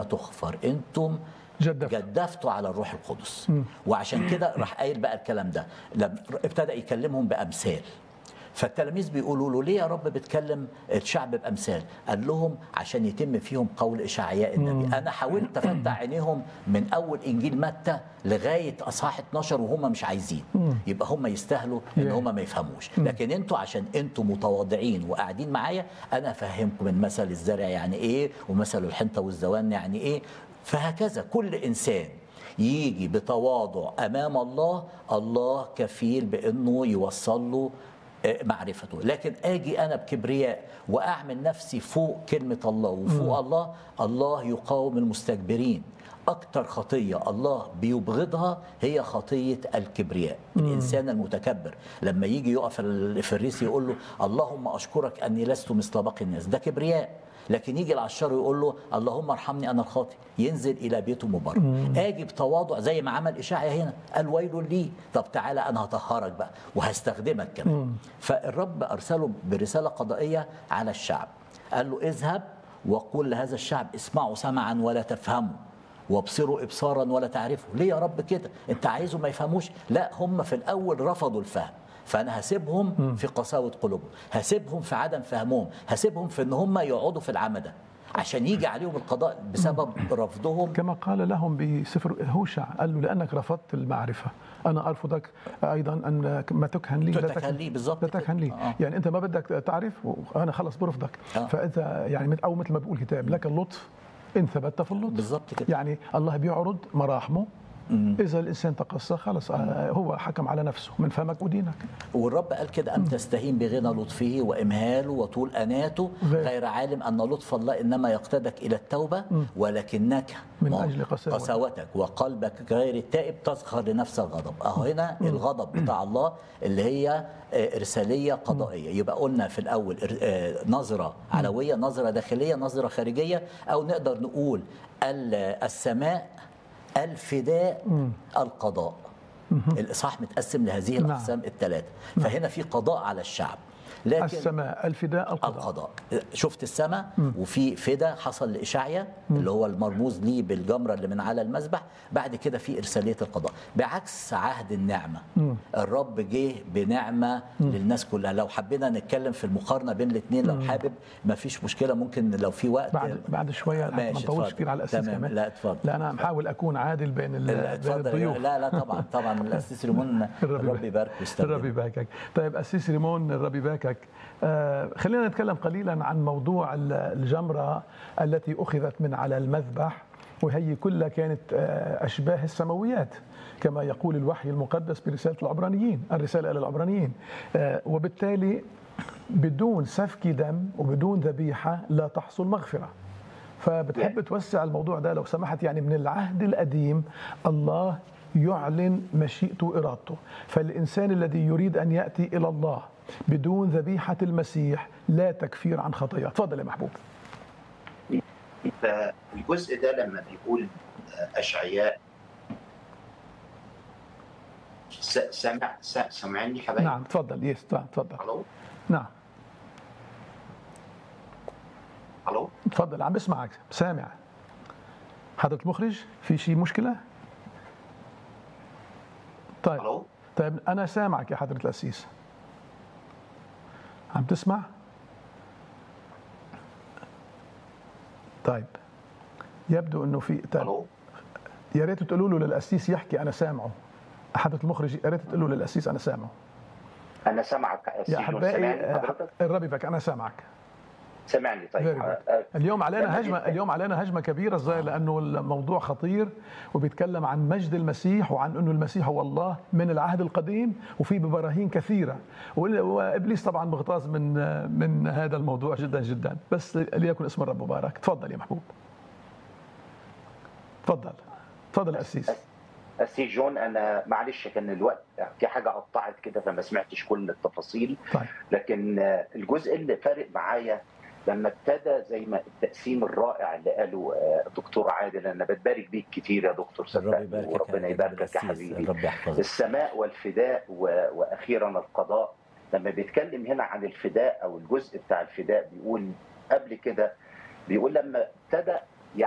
تغفر انتم جدفت. جدفتوا على الروح القدس وعشان كده راح قايل بقى الكلام ده لما ابتدى يكلمهم بامثال فالتلاميذ بيقولوا له ليه يا رب بتكلم الشعب بامثال؟ قال لهم عشان يتم فيهم قول اشعياء النبي، انا حاولت افتح عينيهم من اول انجيل متى لغايه اصحاح 12 وهم مش عايزين، يبقى هم يستاهلوا ان Yeah. هم ما يفهموش، لكن انتوا عشان انتوا متواضعين وقاعدين معايا انا افهمكم من مثل الزرع يعني ايه ومثل الحنطه والزوان يعني ايه، فهكذا كل انسان يجي بتواضع امام الله الله كفيل بانه يوصل له آه، معرفته لكن اجي انا بكبرياء واعمل نفسي فوق كلمه الله وفوق الله الله يقاوم المستكبرين اكتر خطيه الله بيبغضها هي خطيه الكبرياء الانسان المتكبر لما يجي يقف الفريسي يقول له اللهم اشكرك اني لست مثل باقي الناس ده كبرياء لكن يجي العشار يقول له اللهم ارحمني انا الخاطئ ينزل الى بيته مبرر اجي بتواضع زي ما عمل اشعيا هنا قال ويل لي طب تعالى انا هطهرك بقى وهستخدمك كمان فالرب ارسله برساله قضائيه على الشعب قال له اذهب وقل لهذا الشعب اسمعوا سمعا ولا تفهموا وابصروا ابصارا ولا تعرفوا ليه يا رب كده انت عايزهم ما يفهموش لا هم في الاول رفضوا الفهم فانا هسيبهم في قساوه قلوبهم هسيبهم في عدم فهمهم هسيبهم في ان هم يقعدوا في العمى ده عشان يجي عليهم القضاء بسبب رفضهم كما قال لهم بسفر هوشع قال له لانك رفضت المعرفه انا ارفضك ايضا ان ما تكهن لي لا تكهن لي بالظبط لا تكهن لي كده. آه. يعني انت ما بدك تعرف وانا خلص برفضك آه. فاذا يعني مثل- او مثل ما بيقول الكتاب لك اللطف ان ثبت في اللطف بالظبط كده. يعني الله بيعرض مراحمه اذا الانسان تقصى خلص آه، هو حكم على نفسه من فمك ودينك والرب قال كده أم تستهين بغنى لطفه وإمهاله وطول أناته غير. غير عالم أن لطف الله إنما يقتدك إلى التوبة ولكنك من ما- أجل قساوة. قساوتك وقلبك غير التائب تسخر لنفسك غضب أهو هنا الغضب بتاع الله اللي هي آه، إرسالية قضائية يبقى قلنا في الأول إر- آه، نظرة علوية نظرة داخلية نظرة خارجية أو نقدر نقول ال- السماء الفداء القضاء الإصحاح متقسم لهذه نعم. الأقسام الثلاثة فهنا في قضاء على الشعب لكن السماء الفداء القضاء القضاء شفت السماء وفي فدا حصل لإشعيا اللي هو المرموز ليه بالجمرة اللي من على المذبح بعد كده في إرسالية القضاء بعكس عهد النعمة الرب جه بنعمة للناس كلها لو حبينا نتكلم في المقارنة بين الاثنين لو حابب ما فيش مشكلة ممكن لو في وقت بعد بعد شويه ما ماشي، نطولش اتفضل. كثير على الاساس تمام. كمان لا، اتفضل. لا انا محاول اكون عادل بين ال- لا، بين اتفضل الضيوف لا لا طبعا طبعا الأسيس ريمون الرب يبارك ويستخدمه الرب يباركك طيب أسيس ريمون الرب يباركك آه خلينا نتكلم قليلا عن موضوع ال- الجمرة التي أخذت من على المذبح وهي كلها كانت آه أشباه السماويات كما يقول الوحي المقدس برسالة العبرانيين الرسالة إلى العبرانيين آه وبالتالي بدون سفك دم وبدون ذبيحة لا تحصل مغفرة فبتحب توسع الموضوع ده لو سمحت يعني من العهد القديم الله يعلن مشيئته وإرادته فالإنسان الذي يريد أن يأتي إلى الله بدون ذبيحة المسيح لا تكفير عن خطاياه تفضل يا محبوب فالجزء ده لما بيقول اشعياء س- سمع س- سامعني حبايبي نعم تفضل يس تفضل الو نعم الو تفضل عم بسمعك سامع حضرة المخرج في شيء مشكلة طيب الو طيب أنا سامعك يا حضرة الأسيس عم تسمع؟ طيب يبدو انه في طيب الو يا ريت تقولوا له للاسيس يحكي انا سامعه حضرة المخرج يا ريت تقولوا للاسيس انا سامعه انا سامعك يا سيدو، احبائي سامعني آه، حضرتك الرب يبارك انا سامعك سامعني طيب Very good. آه، اليوم علينا لما هجمه جيت- اليوم علينا هجمه كبيره الظاهر لانه الموضوع خطير وبيتكلم عن مجد المسيح وعن انه المسيح هو الله من العهد القديم وفي براهين كثيره وال- وابليس طبعا مغتاظ من من هذا الموضوع جدا جدا بس ليكن اسم الرب مبارك تفضل يا محبوب تفضل تفضل يا اسيس سي جون انا معلش كان الوقت في حاجه قطعت كده فما سمعتش كل التفاصيل طيب لكن آه، الجزء اللي فارق معايا لما ابتدى زي ما التقسيم الرائع اللي قاله آه، دكتور عادل انا بتبارك بيك كتير يا دكتور الرب صدقني يباركك وربنا جناب يباركك يا الأسيس. حبيبي الرب يحفظك السماء والفداء و... واخيرا القضاء لما بيتكلم هنا عن الفداء او الجزء بتاع الفداء بيقول قبل كده بيقول لما ابتدى